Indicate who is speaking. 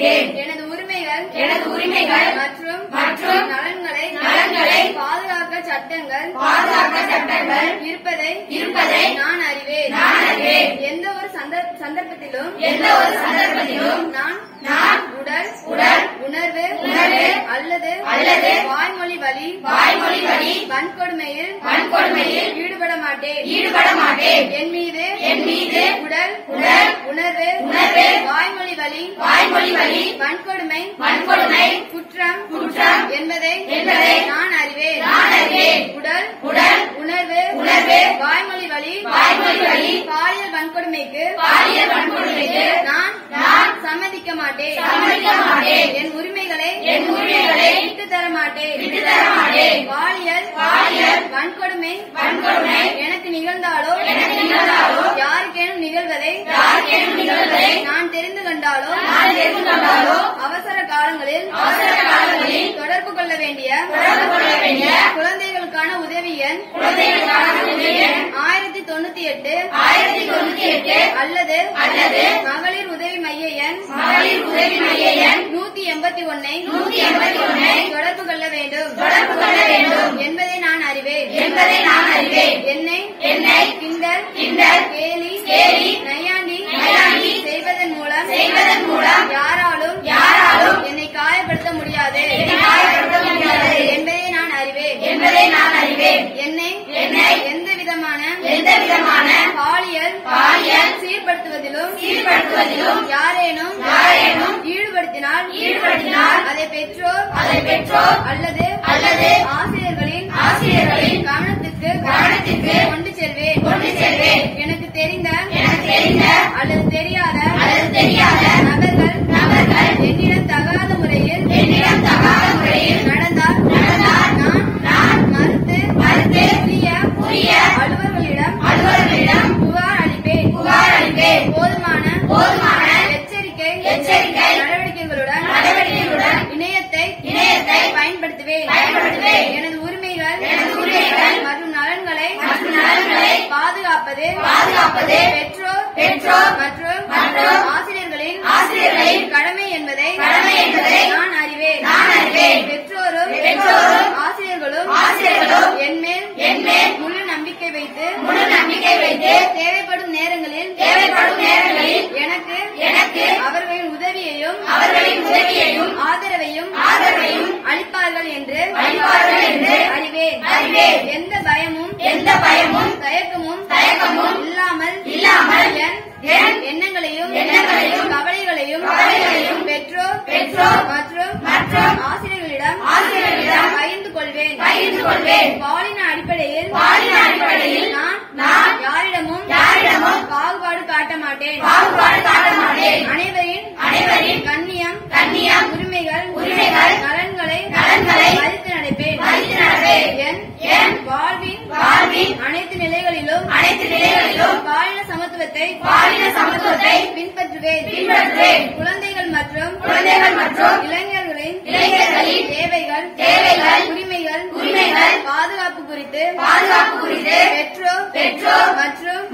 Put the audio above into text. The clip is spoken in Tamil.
Speaker 1: அறிவேன்
Speaker 2: எனது உரிமைகள்
Speaker 1: எனது உரிமைகள்
Speaker 2: மற்றும்
Speaker 1: மற்றும்
Speaker 2: நலன்களை
Speaker 1: நலன்களை
Speaker 2: பாதுகாக்க சட்டங்கள்
Speaker 1: பாதுகாக்க சட்டங்கள்
Speaker 2: இருப்பதை
Speaker 1: இருப்பதை
Speaker 2: நான் அறிவேன்
Speaker 1: நான் அறிவேன்.
Speaker 2: எந்த ஒரு சந்தர்- சந்தர்ப்பத்திலும்
Speaker 1: எந்த ஒரு சந்தர்ப்பத்திலும்
Speaker 2: நான்
Speaker 1: நான்
Speaker 2: உடல்
Speaker 1: உடல்
Speaker 2: உணர்வு
Speaker 1: உணர்வு
Speaker 2: அல்லது
Speaker 1: அல்லது
Speaker 2: வாய்மொழி வழி
Speaker 1: வாய்மொழி வழி
Speaker 2: வன்கொடுமையில்
Speaker 1: வன்கொடுமையில்
Speaker 2: ஈடுபட மாட்டேன்
Speaker 1: ஈடுபட மாட்டேன்
Speaker 2: என் மீது
Speaker 1: என் மீது
Speaker 2: உடல்
Speaker 1: உடல்
Speaker 2: உணர்வு
Speaker 1: உணர்வு
Speaker 2: வாய்மொழி வழி
Speaker 1: வாய்மொழி வழி
Speaker 2: வன்கொடுமை
Speaker 1: வன்கொடுமை
Speaker 2: குற்றம்
Speaker 1: குற்றம்
Speaker 2: என்பதை
Speaker 1: என்பதை
Speaker 2: நான் அறிவேன்
Speaker 1: நான் அறிவேன்.
Speaker 2: உடல்
Speaker 1: உடல்
Speaker 2: உணர்வு
Speaker 1: உணர்வு
Speaker 2: வாய்மொழி வழி
Speaker 1: வாய்மொழி வழி
Speaker 2: பாலியல் வன்கொடுமைக்கு
Speaker 1: பாலியல் வன்கொடுமைக்கு
Speaker 2: நான்
Speaker 1: நான்
Speaker 2: சம்மதிக்க மாட்டேன்
Speaker 1: சம்மதிக்க மாட்டேன்.
Speaker 2: என் உரிமைகளை
Speaker 1: என் உரிமைகளை
Speaker 2: விட்டு தர மாட்டேன்
Speaker 1: விட்டு தர மாட்டேன்.
Speaker 2: பாலியல்
Speaker 1: பாலியல்
Speaker 2: வன்கொடுமை
Speaker 1: வன்கொடுமை
Speaker 2: எனக்கு நிகழ்ந்தாலோ
Speaker 1: எனக்கு நிகழ்ந்தாலோ
Speaker 2: யாருக்கேனும் நிகழ்வதை
Speaker 1: யாருக்கேனும் நிகழ்வதை
Speaker 2: நான் தெரிந்து கொண்டாலோ
Speaker 1: நான் தெரிந்து கொண்டாலோ
Speaker 2: அவசர காலங்களில்
Speaker 1: அவசர காலங்களில்
Speaker 2: தொடர்பு கொள்ள வேண்டிய
Speaker 1: தொடர்பு கொள்ள வேண்டிய
Speaker 2: குழந்தைகளுக்கான உதவி எண்
Speaker 1: குழந்தைகளுக்கான உதவி எண்
Speaker 2: ஆயிரத்தி தொண்ணூத்தி எட்டு
Speaker 1: ஆயிரத்தி தொண்ணூத்தி எட்டு
Speaker 2: அல்லது
Speaker 1: அல்லது
Speaker 2: மகளிர் உதவி மைய எண்
Speaker 1: மகளிர் உதவி மைய எண்
Speaker 2: நூத்தி எண்பத்தி ஒன்னை
Speaker 1: நூத்தி எண்பத்தி ஒன்னை
Speaker 2: தொடர்பு கொள்ள வேண்டும்
Speaker 1: தொடர்பு கொள்ள வேண்டும்
Speaker 2: என்பதை நான் அறிவேன்
Speaker 1: என்பதை நான் அறிவேன்
Speaker 2: என்னை
Speaker 1: என்னை
Speaker 2: கிண்டல்
Speaker 1: கிண்டல்
Speaker 2: கேலி
Speaker 1: கேலி
Speaker 2: நையாண்டி
Speaker 1: நையாண்டி
Speaker 2: செய்வதன் மூலம்
Speaker 1: செய்வதன் மூலம்
Speaker 2: யாராலும்
Speaker 1: யாராலும்
Speaker 2: என்னை காயப்படுத்த முடியாது
Speaker 1: என்னை காயப்படுத்த முடியாது
Speaker 2: என்பதை நான் அறிவேன்
Speaker 1: என்பதை நான் அறிவேன்
Speaker 2: என்னை
Speaker 1: என்னை
Speaker 2: எந்த விதமான
Speaker 1: எந்த விதமான
Speaker 2: பாலியல்
Speaker 1: பாலியல்
Speaker 2: சீர்படுத்துவதிலும்
Speaker 1: சீர்படுத்துவதிலும்
Speaker 2: யாரேனும்
Speaker 1: யாரேனும்
Speaker 2: ஈடுபடுத்தினால்
Speaker 1: ஈடுபடுத்தினால்
Speaker 2: அதை பெற்றோர்
Speaker 1: அதை பெற்றோர்
Speaker 2: அல்லது
Speaker 1: அல்லது
Speaker 2: ஆசிரியர்களின்
Speaker 1: ஆசிரியர்களின்
Speaker 2: கவனத்திற்கு
Speaker 1: கவனத்திற்கு
Speaker 2: கொண்டு செல்வேன்
Speaker 1: கொண்டு செல்வேன்.
Speaker 2: எனக்கு தெரிந்த
Speaker 1: எனக்கு தெரிந்த
Speaker 2: அல்லது தெரியாத
Speaker 1: அல்லது தெரியாத
Speaker 2: நபர்கள்
Speaker 1: நபர்கள்
Speaker 2: என்னிடம் தகாத முறையில்
Speaker 1: என்னிடம் தகாத முறையில்
Speaker 2: நடந்தால்
Speaker 1: நடந்தால்
Speaker 2: நான்
Speaker 1: நான்
Speaker 2: மறுத்து
Speaker 1: மறுத்து
Speaker 2: உரிய
Speaker 1: உரிய
Speaker 2: அலுவலர்களிடம்
Speaker 1: அலுவலர்களிடம்
Speaker 2: புகார் அளிப்பேன்
Speaker 1: புகார் அளிப்பேன்.
Speaker 2: போதுமான
Speaker 1: போதுமான
Speaker 2: எச்சரிக்கை
Speaker 1: எச்சரிக்கை
Speaker 2: நடவடிக்கைகளுடன்
Speaker 1: நடவடிக்கைகளுடன்
Speaker 2: இணையத்தை
Speaker 1: இணையத்தை
Speaker 2: பயன்படுத்துவேன்
Speaker 1: பயன்படுத்துவேன்.
Speaker 2: எனது உரிமைகள்
Speaker 1: எனது உரிமைகள்
Speaker 2: மற்றும் நலன்களை
Speaker 1: மற்றும் நலன்களை
Speaker 2: பாதுகாப்பது
Speaker 1: பாதுகாப்பது
Speaker 2: பெற்றோர்
Speaker 1: பெற்றோர்
Speaker 2: மற்றும்
Speaker 1: மற்றும்
Speaker 2: ஆசிரியர்களின்
Speaker 1: ஆசிரியர்களின்
Speaker 2: கடமை என்பதை
Speaker 1: கடமை என்பதை
Speaker 2: நான் அறிவேன்
Speaker 1: நான் அறிவேன்.
Speaker 2: பெற்றோரும்
Speaker 1: பெற்றோரும்
Speaker 2: ஆசிரியர்களும்
Speaker 1: ஆசிரியர்களும்
Speaker 2: என்மேல்
Speaker 1: என்மேல்
Speaker 2: முழு நம்பிக்கை வைத்து
Speaker 1: முழு நம்பிக்கை வைத்து
Speaker 2: தேவைப்படும் நேரங்களில்
Speaker 1: தேவைப்படும் நேரங்களில்
Speaker 2: எனக்கு
Speaker 1: எனக்கு
Speaker 2: அவர்களின் உதவியையும்
Speaker 1: அவர்களின் உதவியையும்
Speaker 2: ஆதரவையும்
Speaker 1: ஆதரவையும்
Speaker 2: அளிப்பார்கள் என்று
Speaker 1: அளிப்பார்கள் என்று
Speaker 2: அறிவேன்
Speaker 1: அறிவேன்.
Speaker 2: எந்த பயமும்
Speaker 1: எந்த பயமும்
Speaker 2: தயக்கமும்
Speaker 1: தயக்கமும்
Speaker 2: இல்லாமல்
Speaker 1: இல்லாமல்
Speaker 2: என்
Speaker 1: என்
Speaker 2: எண்ணங்களையும்
Speaker 1: எண்ணங்களையும்
Speaker 2: கவலைகளையும்
Speaker 1: கவலைகளையும்
Speaker 2: பெற்றோர்
Speaker 1: பெற்றோர்
Speaker 2: மற்றும்
Speaker 1: மற்றும்
Speaker 2: ஆசிரியர்களிடம்
Speaker 1: ஆசிரியர்களிடம்
Speaker 2: பகிர்ந்து கொள்வேன்
Speaker 1: பகிர்ந்து கொள்வேன்.
Speaker 2: பாலின அடிப்படையில்
Speaker 1: பாலின அடிப்படையில்
Speaker 2: நான்
Speaker 1: நான்
Speaker 2: யாரிடமும்
Speaker 1: யாரிடமும்
Speaker 2: பாகுபாடு காட்ட மாட்டேன்
Speaker 1: பாகுபாடு காட்ட மாட்டேன்.
Speaker 2: அனைவரின்
Speaker 1: அனைவரின்
Speaker 2: கண்ணியம்
Speaker 1: கண்ணியம்,
Speaker 2: உரிமைகள்
Speaker 1: உரிமைகள்,
Speaker 2: நலன்களை
Speaker 1: நலன்களை
Speaker 2: மதித்து நடப்பேன்
Speaker 1: மதித்து நடப்பேன்.
Speaker 2: என்
Speaker 1: என்
Speaker 2: வாழ்வின்
Speaker 1: வாழ்வின்
Speaker 2: அனைத்து நிலைகளிலும்
Speaker 1: அனைத்து நிலைகளிலும்
Speaker 2: பாலின சமத்துவத்தை
Speaker 1: பாலின சமத்துவத்தை
Speaker 2: பின்பற்றுவேன்
Speaker 1: பின்பற்றுவேன்.
Speaker 2: குழந்தைகள் மற்றும்
Speaker 1: குழந்தைகள் மற்றும்
Speaker 2: இளைஞர்களின்
Speaker 1: இளைஞர்களின்
Speaker 2: தேவைகள்
Speaker 1: தேவைகள்,
Speaker 2: உரிமைகள்
Speaker 1: உரிமைகள்,
Speaker 2: பாதுகாப்பு குறித்து
Speaker 1: பாதுகாப்பு குறித்து
Speaker 2: பெற்றோர்
Speaker 1: பெற்றோர்
Speaker 2: மற்றும்